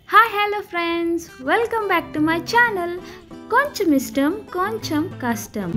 hi hello friends welcome back to my channel కొంచెం ఇష్టం కొంచెం కష్టం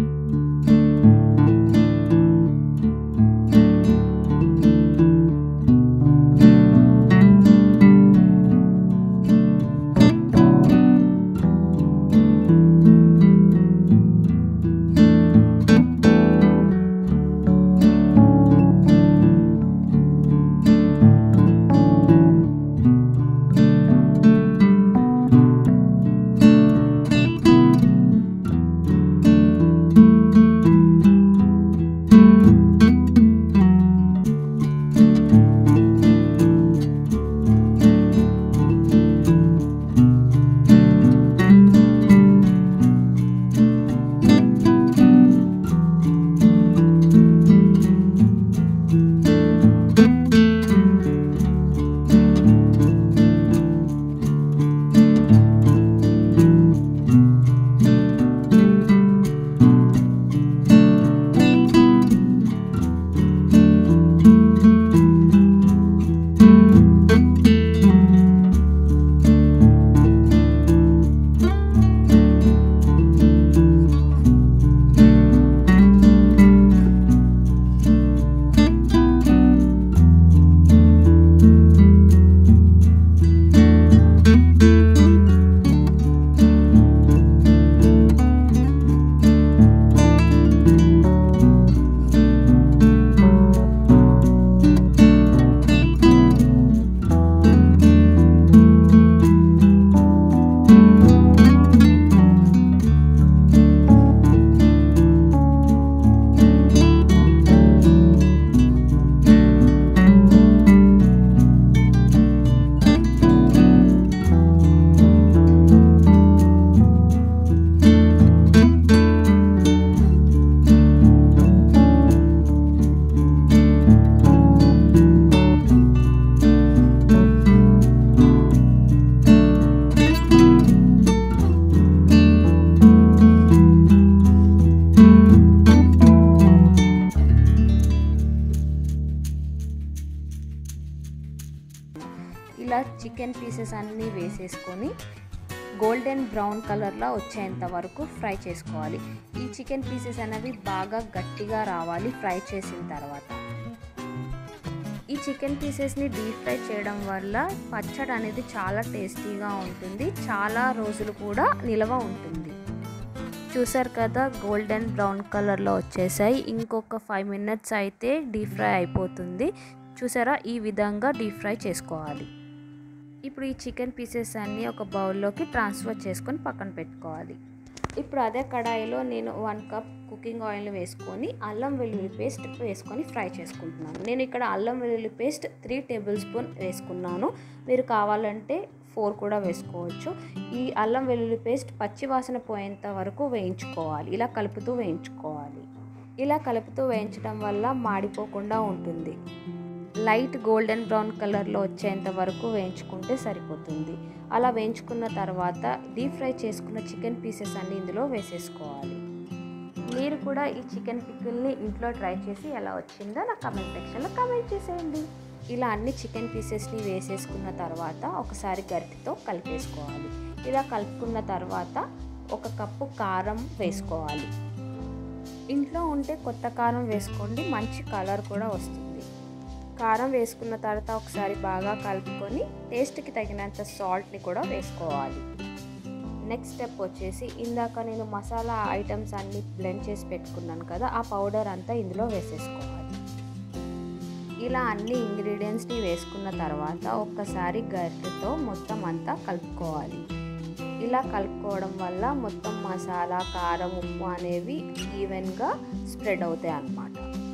ఇలా చికెన్ పీసెస్ అన్నీ వేసేసుకొని గోల్డెన్ బ్రౌన్ కలర్లో వచ్చేంత వరకు ఫ్రై చేసుకోవాలి ఈ చికెన్ పీసెస్ అనేవి బాగా గట్టిగా రావాలి ఫ్రై చేసిన తర్వాత ఈ చికెన్ పీసెస్ని డీప్ ఫ్రై చేయడం వల్ల పచ్చడి అనేది చాలా టేస్టీగా ఉంటుంది చాలా రోజులు కూడా నిల్వ ఉంటుంది చూసారు కదా గోల్డెన్ బ్రౌన్ కలర్లో వచ్చేసాయి ఇంకొక ఫైవ్ మినిట్స్ అయితే డీప్ ఫ్రై అయిపోతుంది చూసారా ఈ విధంగా డీప్ ఫ్రై చేసుకోవాలి ఇప్పుడు ఈ చికెన్ పీసెస్ అన్నీ ఒక బౌల్లోకి ట్రాన్స్ఫర్ చేసుకొని పక్కన పెట్టుకోవాలి ఇప్పుడు అదే కడాయిలో నేను వన్ కప్ కుకింగ్ ఆయిల్ వేసుకొని అల్లం వెల్లుల్లి పేస్ట్ వేసుకొని ఫ్రై చేసుకుంటున్నాను నేను ఇక్కడ అల్లం వెల్లుల్లి పేస్ట్ త్రీ టేబుల్ స్పూన్ వేసుకున్నాను మీరు కావాలంటే ఫోర్ కూడా వేసుకోవచ్చు ఈ అల్లం వెల్లుల్లి పేస్ట్ పచ్చి వాసన పోయేంత వరకు వేయించుకోవాలి ఇలా కలుపుతూ వేయించుకోవాలి ఇలా కలుపుతూ వేయించడం వల్ల మాడిపోకుండా ఉంటుంది లైట్ గోల్డెన్ బ్రౌన్ కలర్లో వచ్చేంత వరకు వేయించుకుంటే సరిపోతుంది అలా వేయించుకున్న తర్వాత డీప్ ఫ్రై చేసుకున్న చికెన్ పీసెస్ అన్ని ఇందులో వేసేసుకోవాలి మీరు కూడా ఈ చికెన్ పిక్కుల్ని ఇంట్లో ట్రై చేసి ఎలా వచ్చిందో నా కమెంట్ సెక్షన్లో కమెంట్ చేసేయండి ఇలా అన్ని చికెన్ పీసెస్ని వేసేసుకున్న తర్వాత ఒకసారి గరిటెతో కలిపేసుకోవాలి ఇలా కలుపుకున్న తర్వాత ఒక కప్పు కారం వేసుకోవాలి ఇంట్లో ఉంటే కొత్త కారం వేసుకోండి మంచి కలర్ కూడా వస్తుంది కారం వేసుకున్న తర్వాత ఒకసారి బాగా కలుపుకొని టేస్ట్కి తగినంత సాల్ట్ని కూడా వేసుకోవాలి నెక్స్ట్ స్టెప్ వచ్చేసి ఇందాక నేను మసాలా ఐటమ్స్ అన్ని బ్లెండ్ చేసి పెట్టుకున్నాను కదా ఆ పౌడర్ అంతా ఇందులో వేసేసుకోవాలి ఇలా అన్ని ఇంగ్రీడియంట్స్ని వేసుకున్న తర్వాత ఒక్కసారి గరిటెతో మొత్తం అంతా కలుపుకోవాలి ఇలా కలుపుకోవడం వల్ల మొత్తం మసాలా కారం ఉప్పు అనేవి ఈవెన్గా స్ప్రెడ్ అవుతాయి అన్నమాట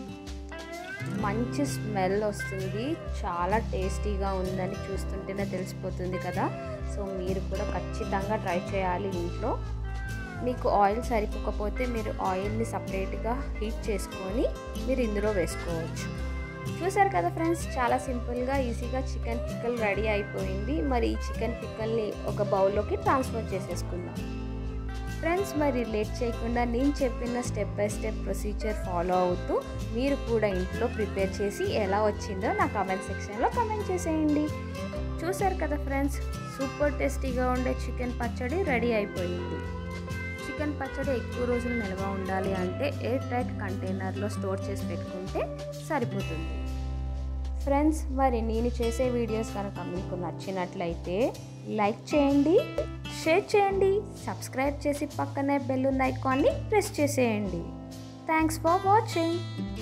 మంచి స్మెల్ వస్తుంది చాలా టేస్టీగా ఉందని చూస్తుంటేనే తెలిసిపోతుంది కదా సో మీరు కూడా ఖచ్చితంగా ట్రై చేయాలి ఇంట్లో మీకు ఆయిల్ సరిపోకపోతే మీరు ఆయిల్ని సపరేట్గా హీట్ చేసుకొని మీరు ఇందులో వేసుకోవచ్చు చూసారు కదా ఫ్రెండ్స్ చాలా సింపుల్గా ఈజీగా చికెన్ పిక్కల్ రెడీ అయిపోయింది మరి ఈ చికెన్ పిక్కల్ని ఒక బౌల్లోకి ట్రాన్స్ఫర్ చేసేసుకుందాం ఫ్రెండ్స్ మరి లేట్ చేయకుండా నేను చెప్పిన step by step procedure follow అవుతూ మీరు కూడా ఇంట్లో ప్రిపేర్ చేసి ఎలా వచ్చిందో నా కామెంట్ సెక్షన్లో కామెంట్ చేసేయండి చూసారు కదా ఫ్రెండ్స్ సూపర్ టేస్టీగా ఉండే చికెన్ పచ్చడి రెడీ అయిపోయింది చికెన్ పచ్చడి ఎక్కువ రోజులు నిల్వ ఉండాలి అంటే ఎయిర్ టైట్ కంటైనర్లో స్టోర్ చేసి పెట్టుకుంటే సరిపోతుంది ఫ్రెండ్స్ మరి నేను చేసే వీడియోస్ కనుక మీకు నచ్చినట్లయితే లైక్ చేయండి షేర్ చేయండి సబ్స్క్రైబ్ చేసి పక్కనే బెల్ ఉన్న ఐకాన్ని ప్రెస్ చేసేయండి థ్యాంక్స్ ఫర్ వాచింగ్